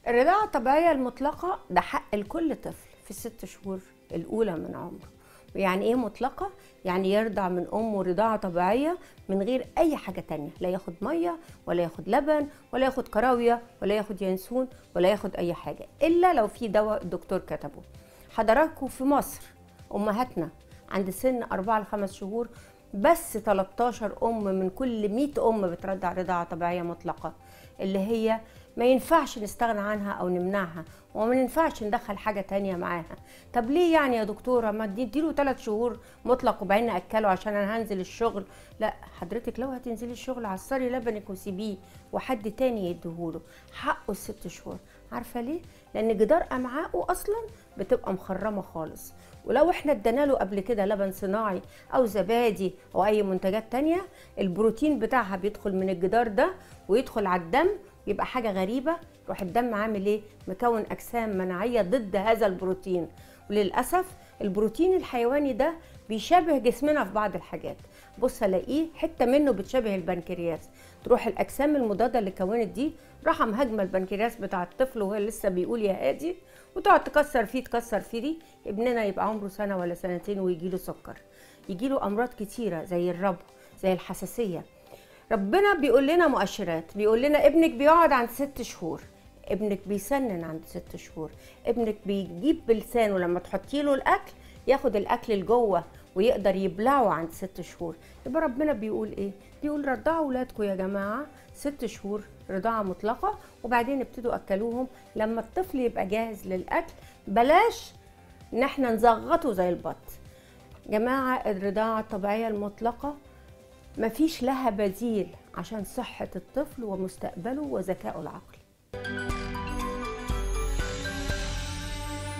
الرضاعة الطبيعية المطلقة ده حق لكل طفل في الست شهور الأولى من عمره يعني ايه مطلقة؟ يعني يرضع من أمه رضاعة طبيعية من غير أي حاجة تانية لا ياخد مية ولا ياخد لبن ولا ياخد كراوية ولا ياخد ينسون ولا ياخد أي حاجة إلا لو في دواء الدكتور كتبه حضراتكم في مصر أمهاتنا عند سن أربعة لخمس شهور بس 13 أم من كل 100 أم بترضع رضاعة طبيعية مطلقة اللي هي ما ينفعش نستغنى عنها أو نمنعها وما ينفعش ندخل حاجة تانية معاها طب ليه يعني يا دكتورة ما اديله ثلاث شهور مطلق وبعدين أكله عشان أنا هنزل الشغل لا حضرتك لو هتنزلي الشغل عصري لبنك وسيبيه وحد تاني يديهوله حقه الست شهور عارفة ليه؟ لأن جدار أمعائه أصلا بتبقى مخرمة خالص ولو احنا ادينا له قبل كده لبن صناعي او زبادي او اي منتجات تانية البروتين بتاعها بيدخل من الجدار ده ويدخل على الدم يبقى حاجه غريبه يروح الدم عامل ايه مكون اجسام مناعيه ضد هذا البروتين وللاسف البروتين الحيواني ده بيشابه جسمنا في بعض الحاجات بص الاقيه حته منه بتشابه البنكرياس تروح الاجسام المضاده اللي كونت دي راح مهاجمه البنكرياس بتاع الطفل وهو لسه بيقول يا هادي وتقعد تكسر فيه تكسر فيه دي ابننا يبقى عمره سنه ولا سنتين ويجي له سكر يجي له امراض كتيره زي الربو زي الحساسيه ربنا بيقول لنا مؤشرات بيقول لنا ابنك بيقعد عند ست شهور ابنك بيسنن عند ست شهور ابنك بيجيب بلسانه لما تحطي له الاكل ياخد الاكل لجوه ويقدر يبلعه عند ست شهور يبقى ربنا بيقول ايه بيقول رضعوا اولادكم يا جماعه ست شهور رضاعه مطلقه وبعدين ابتدوا اكلوهم لما الطفل يبقى جاهز للاكل بلاش ان احنا نزغطه زي البط جماعه الرضاعه الطبيعيه المطلقه مفيش لها بديل عشان صحه الطفل ومستقبله وذكائه العقلي